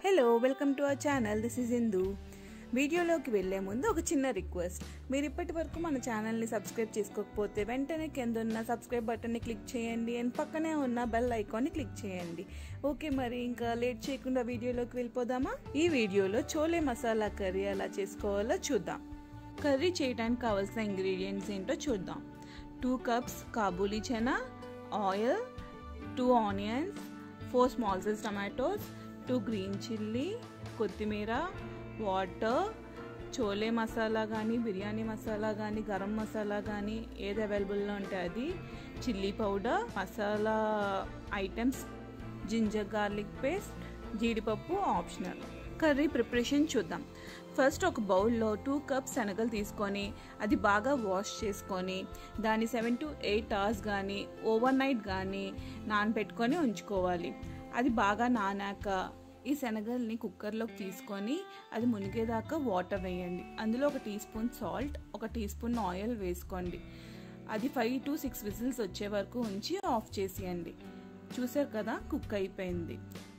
hello welcome to our channel this is Indu వీడియోలోకి వెళ్ళే ముందు ఒక చిన్న రిక్వెస్ట్ మీరు ఇప్పటి వరకు మన ఛానల్ని సబ్స్క్రైబ్ చేసుకోకపోతే వెంటనే కింద ఉన్న సబ్స్క్రైబ్ బటన్ని క్లిక్ చేయండి అండ్ పక్కనే ఉన్న బెల్ ఐకాన్ని క్లిక్ చేయండి ఓకే మరి ఇంకా లేట్ చేయకుండా వీడియోలోకి వెళ్ళిపోదామా ఈ వీడియోలో చోలే మసాలా కర్రీ ఎలా చేసుకోవాలో చూద్దాం కర్రీ చేయడానికి కావాల్సిన ఇంగ్రీడియంట్స్ ఏంటో చూద్దాం two cups kabuli chana oil two onions four small size tomatoes two green chilli కొత్తిమీర వాటర్ చోలే మసాలా కానీ బిర్యానీ మసాలా కానీ గరం మసాలా కానీ ఏది అవైలబుల్లో ఉంటే అది chilli powder masala items ginger garlic paste జీడిపప్పు ఆప్షనల్ కర్రీ ప్రిపరేషన్ చూద్దాం ఫస్ట్ ఒక బౌల్లో టూ కప్స్ శనగలు తీసుకొని అది బాగా వాష్ చేసుకొని దాన్ని సెవెన్ టు ఎయిట్ అవర్స్ కానీ ఓవర్ నైట్ కానీ నానబెట్టుకొని ఉంచుకోవాలి అది బాగా నానాక ఈ శనగల్ని కుక్కర్లోకి తీసుకొని అది మునిగేదాకా వాటర్ వేయండి అందులో ఒక టీ స్పూన్ సాల్ట్ ఒక టీ స్పూన్ ఆయిల్ వేసుకోండి అది ఫైవ్ టు సిక్స్ విజిల్స్ వచ్చే వరకు ఉంచి ఆఫ్ చేసేయండి చూసారు కదా కుక్ అయిపోయింది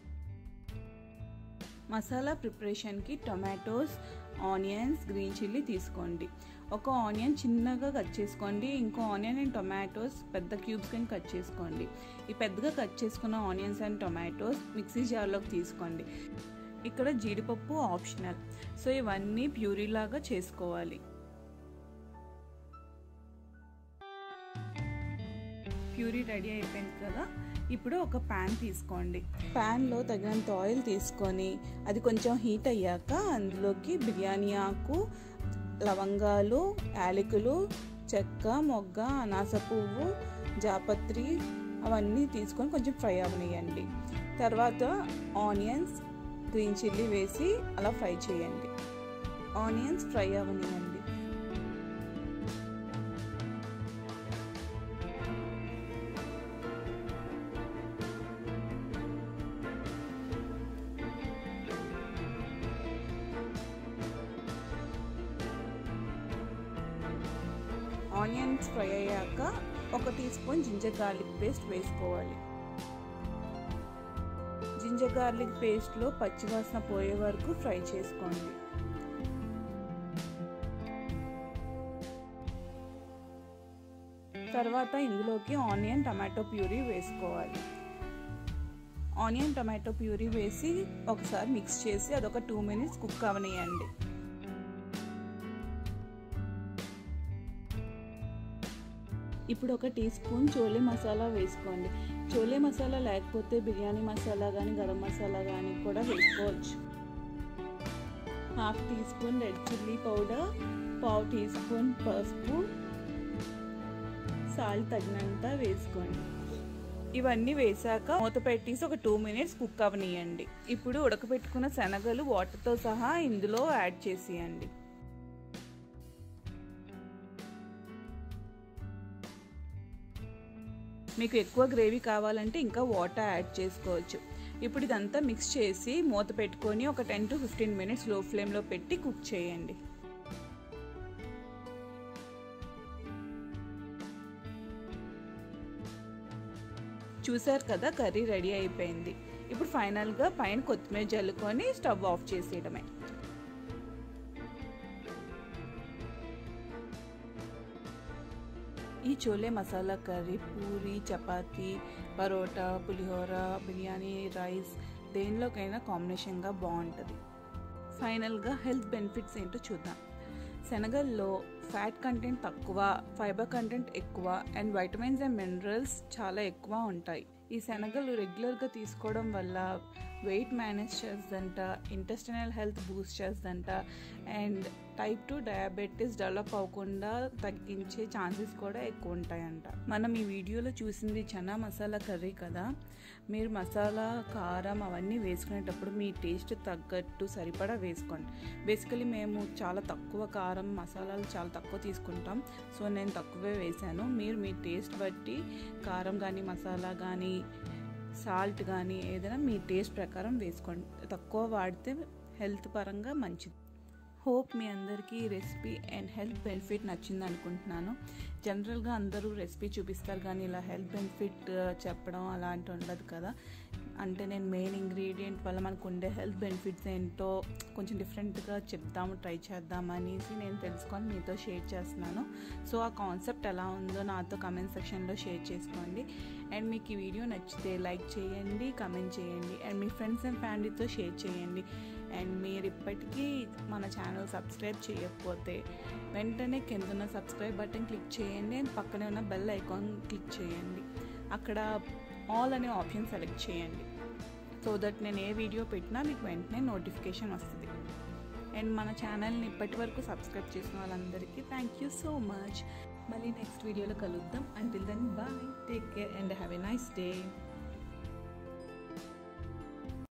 మసాలా ప్రిపరేషన్కి టొమాటోస్ ఆనియన్స్ గ్రీన్ చిల్లీ తీసుకోండి ఒక ఆనియన్ చిన్నగా కట్ చేసుకోండి ఇంకో ఆనియన్ అండ్ టొమాటోస్ పెద్ద క్యూబ్స్ కింద కట్ చేసుకోండి ఈ పెద్దగా కట్ చేసుకున్న ఆనియన్స్ అండ్ టొమాటోస్ మిక్సీ జార్లోకి తీసుకోండి ఇక్కడ జీడిపప్పు ఆప్షనల్ సో ఇవన్నీ ప్యూరీలాగా చేసుకోవాలి ప్యూరీ రెడీ అయిపోయింది కదా ఇప్పుడు ఒక ప్యాన్ తీసుకోండి ప్యాన్లో తగినంత ఆయిల్ తీసుకొని అది కొంచెం హీట్ అయ్యాక అందులోకి బిర్యానీ ఆకు లవంగాలు యాలకులు చెక్క మొగ్గ అనాస పువ్వు జాపత్రి అవన్నీ తీసుకొని కొంచెం ఫ్రై అవనియండి తర్వాత ఆనియన్స్ గ్రీన్ చిల్లీ వేసి అలా ఫ్రై చేయండి ఆనియన్స్ ఫ్రై అవనియండి ఆనియన్స్ ఫ్రై అయ్యాక ఒక teaspoon ginger garlic paste వేసుకోవాలి జింజర్ గార్లిక్ పేస్ట్లో పచ్చివాసన పోయే వరకు ఫ్రై చేసుకోండి తర్వాత ఇందులోకి ఆనియన్ టమాటో ప్యూరీ వేసుకోవాలి ఆనియన్ టమాటో ప్యూరీ వేసి ఒకసారి మిక్స్ చేసి అదొక టూ మినిట్స్ కుక్ అవనియండి ఇప్పుడు ఒక టీ స్పూన్ చోలే మసాలా వేసుకోండి చోలే మసాలా లేకపోతే బిర్యానీ మసాలా కానీ గరం మసాలా కానీ కూడా వేసుకోవచ్చు half teaspoon red chilli powder పావు టీ స్పూన్ పసుపు సాల్ట్ తగినంత వేసుకోండి ఇవన్నీ వేసాక మూత పెట్టేసి ఒక టూ మినిట్స్ కుక్ అవనియండి ఇప్పుడు ఉడకబెట్టుకున్న శనగలు వాటర్తో సహా ఇందులో యాడ్ చేసేయండి మీకు ఎక్కువ గ్రేవీ కావాలంటే ఇంకా వాటర్ యాడ్ చేసుకోవచ్చు ఇప్పుడు ఇదంతా మిక్స్ చేసి మూత పెట్టుకొని ఒక టెన్ టు ఫిఫ్టీన్ మినిట్స్ లో ఫ్లేమ్లో పెట్టి కుక్ చేయండి చూసారు కదా కర్రీ రెడీ అయిపోయింది ఇప్పుడు ఫైనల్గా పైన కొత్తిమీర జల్లుకొని స్టవ్ ఆఫ్ చేసేయడమే ఈ చోలే మసాలా కర్రీ పూరి చపాతీ పరోటా పులిహోర బిర్యానీ రైస్ దేనిలోకైనా కాంబినేషన్గా బాగుంటుంది ఫైనల్గా హెల్త్ బెనిఫిట్స్ ఏంటో చూద్దాం శనగల్లో ఫ్యాట్ కంటెంట్ తక్కువ ఫైబర్ కంటెంట్ ఎక్కువ అండ్ వైటమిన్స్ అండ్ మినరల్స్ చాలా ఎక్కువ ఉంటాయి ఈ శనగలు రెగ్యులర్గా తీసుకోవడం వల్ల వెయిట్ మేనేజ్ చేస్తుందంట ఇంటెస్టినల్ హెల్త్ బూస్ట్ చేస్తుందంట and type two diabetes develop అవ్వకుండా తగ్గించే ఛాన్సెస్ కూడా ఎక్కువ ఉంటాయంట మనం ఈ వీడియోలో చూసింది చనా మసాలా కర్రీ కదా మీరు మసాలా కారం అవన్నీ వేసుకునేటప్పుడు మీ టేస్ట్ తగ్గట్టు సరిపడా వేసుకోండి బేసికలీ మేము చాలా తక్కువ కారం మసాలాలు చాలా తక్కువ తీసుకుంటాం సో నేను తక్కువే వేశాను మీరు మీ టేస్ట్ బట్టి కారం కానీ మసాలా కానీ సాల్ట్ కానీ ఏదైనా మీ టేస్ట్ ప్రకారం వేసుకోండి తక్కువ వాడితే హెల్త్ పరంగా మంచిది హోప్ మీ అందరికీ ఈ రెసిపీ అండ్ హెల్త్ బెనిఫిట్ నచ్చింది అనుకుంటున్నాను జనరల్గా అందరూ రెసిపీ చూపిస్తారు కానీ ఇలా హెల్త్ బెనిఫిట్ చెప్పడం అలాంటి ఉండదు కదా అంటే నేను మెయిన్ ఇంగ్రీడియంట్ వల్ల మనకు ఉండే హెల్త్ బెనిఫిట్స్ ఏంటో కొంచెం డిఫరెంట్గా చెప్దాము ట్రై చేద్దాం అనేసి నేను తెలుసుకొని మీతో షేర్ చేస్తున్నాను సో ఆ కాన్సెప్ట్ ఎలా ఉందో నాతో కమెంట్ సెక్షన్లో షేర్ చేసుకోండి అండ్ మీకు ఈ వీడియో నచ్చితే లైక్ చేయండి కమెంట్ చేయండి అండ్ మీ ఫ్రెండ్స్ అండ్ ఫ్యామిలీతో షేర్ చేయండి అండ్ మీరు ఇప్పటికీ మన ఛానల్ సబ్స్క్రైబ్ చేయకపోతే వెంటనే కింద ఉన్న సబ్స్క్రైబ్ బటన్ క్లిక్ చేయండి అండ్ పక్కనే ఉన్న బెల్ ఐకాన్ క్లిక్ చేయండి అక్కడ ఆల్ అనే ఆప్షన్ సెలెక్ట్ చేయండి సో దట్ నేను ఏ వీడియో పెట్టినా మీకు వెంటనే నోటిఫికేషన్ వస్తుంది అండ్ మన ఛానల్ని ఇప్పటి వరకు సబ్స్క్రైబ్ చేసిన వాళ్ళందరికీ థ్యాంక్ యూ సో మచ్ మళ్ళీ నెక్స్ట్ వీడియోలో కలుద్దాం until then bye take care and have a nice day